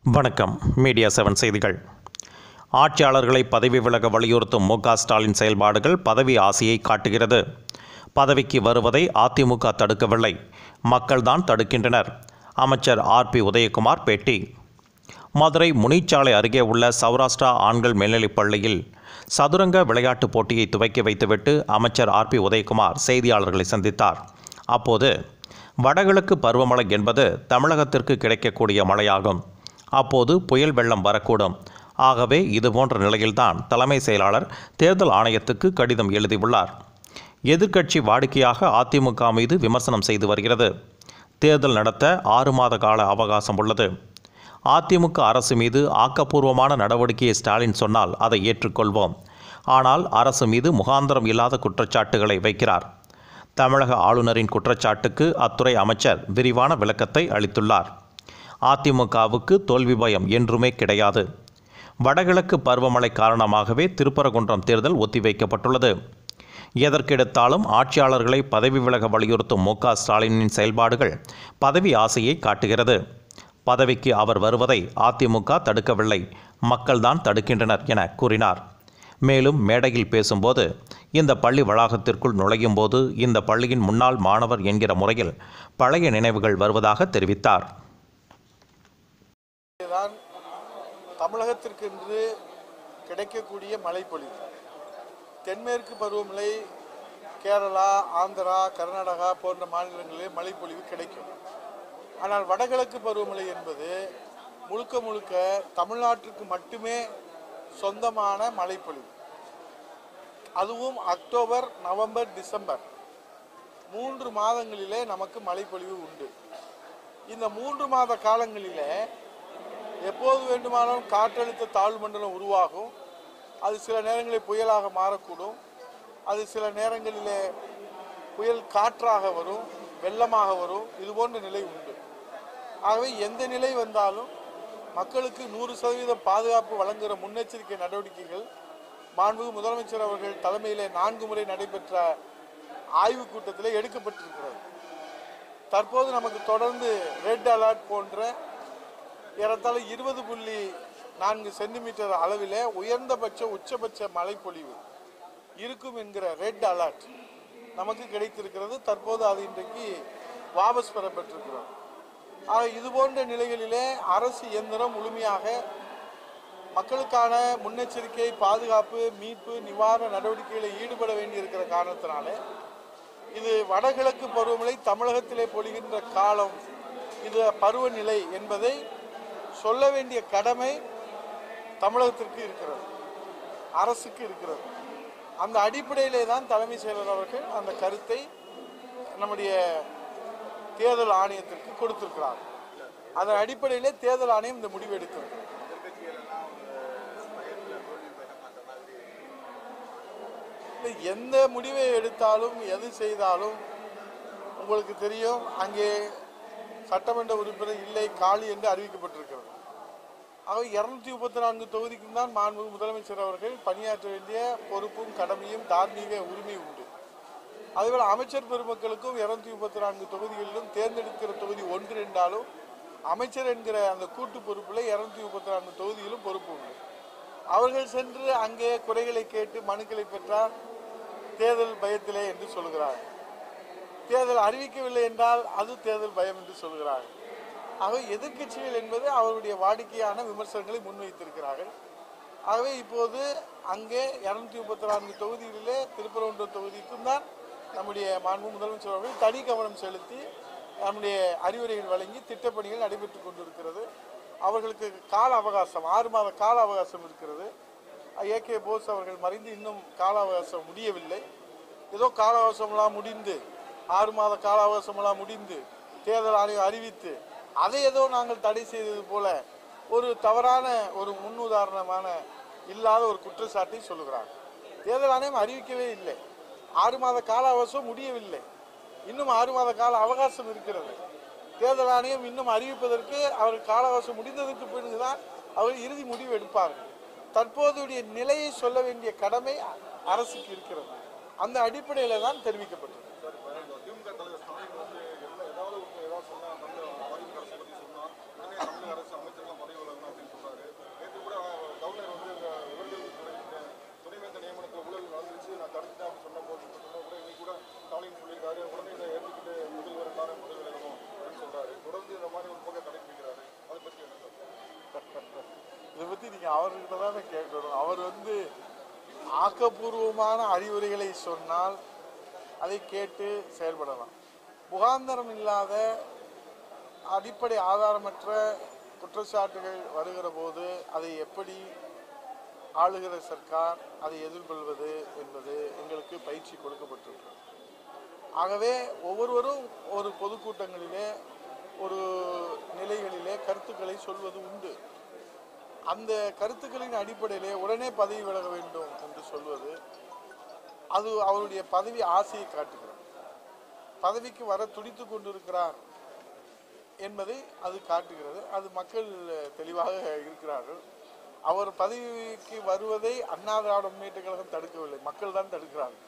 வணக்கம் media seven செய்திகள் ஆட்சியாளர்களை பதவி விலக வலியுறுத்தும் மு க ஸ்டாலின் செயல்பாடுகள் பதவி ஆசையை காட்டுகிறது பதவிக்கு வருவதை அதிமுக தடுக்கவில்லை மக்கள்தான் தடுக்கின்றனர் அமைச்சர் ஆர் பி உதயகுமார் பேட்டி மதுரை முனிச்சாலை அருகே உள்ள சௌராஷ்டிரா ஆண்கள் மேல்நிலைப் பள்ளியில் சதுரங்க விளையாட்டுப் போட்டியை துவக்கி வைத்துவிட்டு அமைச்சர் ஆர் பி உதயகுமார் செய்தியாளர்களை சந்தித்தார் அப்போது வடகிழக்கு பருவமழை என்பது தமிழகத்திற்கு கிடைக்கக்கூடிய மழையாகும் அப்போது புயல் வெள்ளம் வரக்கூடும் ஆகவே இதுபோன்ற நிலையில்தான் தலைமை செயலாளர் தேர்தல் ஆணையத்துக்கு கடிதம் எழுதியுள்ளார் எதிர்க்கட்சி வாடிக்கையாக அதிமுக மீது விமர்சனம் செய்து வருகிறது தேர்தல் நடத்த ஆறு மாத கால அவகாசம் உள்ளது அதிமுக அரசு மீது ஆக்கப்பூர்வமான நடவடிக்கையை ஸ்டாலின் சொன்னால் அதை ஏற்றுக்கொள்வோம் ஆனால் அரசு மீது முகாந்திரம் இல்லாத குற்றச்சாட்டுகளை வைக்கிறார் தமிழக ஆளுநரின் குற்றச்சாட்டுக்கு அத்துறை அமைச்சர் விரிவான விளக்கத்தை அளித்துள்ளார் அதிமுகவுக்கு தோல்வி பயம் என்றுமே கிடையாது வடகிழக்கு பருவமழை காரணமாகவே திருப்பரங்குன்றம் தேர்தல் ஒத்திவைக்கப்பட்டுள்ளது எதற்கெடுத்தாலும் ஆட்சியாளர்களை பதவி விலக வலியுறுத்தும் மு க ஸ்டாலினின் செயல்பாடுகள் பதவி ஆசையை காட்டுகிறது பதவிக்கு அவர் வருவதை அதிமுக தடுக்கவில்லை மக்கள்தான் தடுக்கின்றனர் என கூறினார் மேலும் மேடையில் பேசும்போது இந்த பள்ளி வளாகத்திற்குள் நுழையும் போது இந்த பள்ளியின் முன்னாள் மாணவர் என்கிற முறையில் பழைய நினைவுகள் வருவதாக தெரிவித்தார் தான் தமிழகத்திற்கென்று கிடைக்கக்கூடிய மழைப்பொழிவு தென்மேற்கு பருவமழை கேரளா ஆந்திரா கர்நாடகா போன்ற மாநிலங்களிலே மழைப்பொழிவு கிடைக்கும் ஆனால் வடகிழக்கு பருவமழை என்பது முழுக்க முழுக்க தமிழ்நாட்டிற்கு மட்டுமே சொந்தமான மழைப்பொழிவு அதுவும் அக்டோபர் நவம்பர் டிசம்பர் மூன்று மாதங்களிலே நமக்கு மழைப்பொழிவு உண்டு இந்த மூன்று மாத காலங்களிலே எப்போது வேண்டுமானாலும் காற்றழுத்த தாழ்வு மண்டலம் உருவாகும் அது சில நேரங்களில் புயலாக மாறக்கூடும் அது சில நேரங்களிலே புயல் காற்றாக வரும் வெள்ளமாக வரும் இது போன்ற நிலை உண்டு ஆகவே எந்த நிலை வந்தாலும் மக்களுக்கு நூறு சதவீதம் பாதுகாப்பு வழங்குகிற முன்னெச்சரிக்கை நடவடிக்கைகள் மாண்புமிகு முதலமைச்சர் அவர்கள் தலைமையிலே நான்கு முறை நடைபெற்ற ஆய்வுக் கூட்டத்திலே எடுக்கப்பட்டிருக்கிறது தற்போது நமக்கு தொடர்ந்து ரெட் அலர்ட் போன்ற ஏறத்தாழ இருபது புள்ளி நான்கு சென்டிமீட்டர் அளவிலே உயர்ந்தபட்ச உச்சபட்ச மழைப்பொழிவு இருக்கும் என்கிற ரெட் அலர்ட் நமக்கு கிடைத்திருக்கிறது தற்போது அது இன்றைக்கு வாபஸ் பெறப்பட்டிருக்கிறது ஆக இது போன்ற நிலைகளிலே அரசு இயந்திரம் முழுமையாக மக்களுக்கான முன்னெச்சரிக்கை பாதுகாப்பு மீட்பு நிவாரண நடவடிக்கைகளில் ஈடுபட வேண்டியிருக்கிற காரணத்தினாலே இது வடகிழக்கு பருவமழை தமிழகத்திலே பொழிகின்ற காலம் இது பருவநிலை என்பதை சொல்ல வேண்டிய கடமை தமிழகத்திற்கு இருக்கிறது அரசுக்கு இருக்கிறது அந்த அடிப்படையிலே தான் தலைமை செயலர் அவர்கள் அந்த கருத்தை நம்முடைய தேர்தல் ஆணையத்திற்கு கொடுத்திருக்கிறார் அதன் அடிப்படையிலே தேர்தல் ஆணையம் இந்த முடிவு எடுக்கிறது இல்லை, எந்த முடிவை எடுத்தாலும் எது செய்தாலும் உங்களுக்கு தெரியும் அங்கே சட்டமன்ற உறுப்பினர் இல்லை காலி என்று அறிவிக்கப்பட்டிருக்கிறது ஆக இருநூத்தி முப்பத்தி நான்கு தொகுதிக்கும் தான் மாண்புமிகு முதலமைச்சர் அவர்கள் பணியாற்ற வேண்டிய பொறுப்பும் கடமையும் தார்மீக உரிமை உண்டு அதேபோல் அமைச்சர் பெருமக்களுக்கும் இருநூத்தி முப்பத்தி நான்கு தொகுதிகளிலும் தேர்ந்தெடுக்கிற தொகுதி ஒன்று என்றாலும் அமைச்சர் என்கிற அந்த கூட்டு பொறுப்பில் இருநூத்தி முப்பத்தி நான்கு தொகுதியிலும் பொறுப்பு உண்டு அவர்கள் சென்று அங்கே குறைகளை கேட்டு மனுக்களை பெற்றால் தேர்தல் பயத்திலே என்று சொல்கிறார்கள் தேர்தல் அறிவிக்கவில்லை என்றால் அது தேர்தல் பயம் என்று சொல்கிறார்கள் ஆகவே எதிர்க்கட்சிகள் என்பது அவருடைய வாடிக்கையான விமர்சனங்களை முன்வைத்திருக்கிறார்கள் ஆகவே இப்போது அங்கே இருநூத்தி முப்பத்தி நான்கு தொகுதிகளிலே திருப்பரங்குன்றம் தொகுதிக்கும் தான் நம்முடைய மாண்பு முதலமைச்சர் அவர்கள் தனி கவனம் செலுத்தி நம்முடைய அறிவுரைகள் வழங்கி திட்டப்பணிகள் நடைபெற்று கொண்டிருக்கிறது அவர்களுக்கு கால அவகாசம் ஆறு மாத கால அவகாசம் இருக்கிறது ஏ கே போஸ் அவர்கள் மறைந்து இன்னும் கால அவகாசம் முடியவில்லை ஏதோ கால அவகாசமெல்லாம் முடிந்து ஆறு மாத கால அவகாசமெல்லாம் முடிந்து தேர்தல் ஆணையம் அறிவித்து அதை ஏதோ நாங்கள் தடை செய்தது போல ஒரு தவறான ஒரு முன்னுதாரணமான இல்லாத ஒரு குற்றச்சாட்டை சொல்லுகிறார் தேர்தல் ஆணையம் அறிவிக்கவே இல்லை ஆறு மாத கால அவகாசம் முடியவில்லை இன்னும் ஆறு மாத கால அவகாசம் இருக்கிறது தேர்தல் ஆணையம் இன்னும் அறிவிப்பதற்கு அவர் கால அவகாசம் முடிந்ததற்கு பிறகுதான் அவர் இறுதி முடிவு எடுப்பார்கள் தற்போதைய நிலையை சொல்ல வேண்டிய கடமை அரசுக்கு இருக்கிறது அந்த அடிப்படையில் தான் தெரிவிக்கப்பட்டது திமுக தலைவர் ஸ்டாலின் வந்து எல்லா- ஏதாவது ஒரு- ஏதாவது சொன்னா தமிழக அரசு பத்தி சொன்னா உடனே தமிழக அரசு அமைச்சர்கள் பதவி விலகணும் நீங்கள் அவர்கிட்ட தானே கேட்கணும் அவர் வந்து ஆக்கப்பூர்வமான அறிவுரைகளை சொன்னால் அதை கேட்டு செயல்படலாம் முகாந்தரம் இல்லாத அடிப்படை ஆதாரமற்ற குற்றச்சாட்டுகள் வருகிற போது அதை எப்படி ஆளுகிற சர்க்கார் அதை எதிர்கொள்வது என்பது எங்களுக்கு பயிற்சி கொடுக்கப்பட்டிருக்கு ஆகவே ஒவ்வொருவரும் ஒரு பொதுக்கூட்டங்களிலே ஒரு நிலைகளிலே கருத்துக்களை சொல்வது உண்டு அந்த கருத்துக்களின் அடிப்படையிலே உடனே பதவி விலக வேண்டும் என்று சொல்வது அது அவருடைய பதவி ஆசையை காட்டுகிறது பதவிக்கு வர துடித்து கொண்டிருக்கிறார் என்பதை அது காட்டுகிறது அது மக்கள் தெளிவாக இருக்கிறார்கள் அவர் பதவிக்கு வருவதை அண்ணா திராவிட முன்னேற்ற கழகம் தடுக்கவில்லை மக்கள் தான் தடுக்கிறார்கள்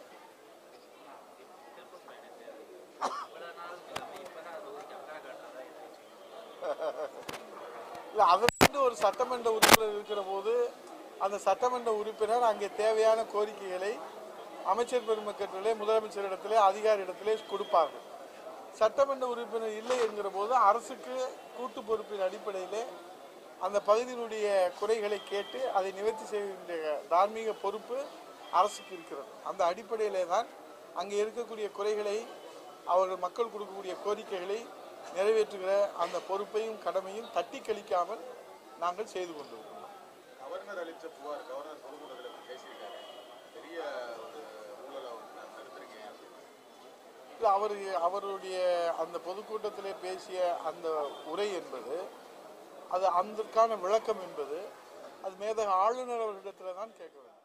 இல்ல அதற்கு ஒரு சட்டமன்ற உறுப்பினர் இருக்கிற போது அந்த சட்டமன்ற உறுப்பினர் அங்கே தேவையான கோரிக்கைகளை அமைச்சர் பெருமக்களிலே முதலமைச்சரிடத்திலே அதிகாரியிடத்திலே கொடுப்பார்கள் சட்டமன்ற உறுப்பினர் இல்லை என்கிற போது அரசுக்கு கூட்டு பொறுப்பின் அடிப்படையிலே அந்த பகுதியினுடைய குறைகளை கேட்டு அதை நிவர்த்தி செய்கின்ற தார்மீக பொறுப்பு அரசுக்கு இருக்கிறது அந்த அடிப்படையிலே தான் அங்கே இருக்கக்கூடிய குறைகளை அவர்கள் மக்கள் கொடுக்கக்கூடிய கோரிக்கைகளை நிறைவேற்றுகிற அந்த பொறுப்பையும் கடமையும் தட்டி கழிக்காமல் நாங்கள் செய்து கொண்டிருக்கிறோம் கவர்னர் அளித்த புகார் கவர்னர் பொதுக்கூட்டத்தில் பேசியிருக்காரு பெரிய ஒரு ஊழலை வந்து தடுத்திருக்கேன் இல்லை அவர் அவருடைய அந்த பொதுக்கூட்டத்திலே பேசிய அந்த உரை என்பது அது அதற்கான விளக்கம் என்பது அது மேதக ஆளுநர் அவர்களிடத்தில் தான் கேட்க வேண்டும்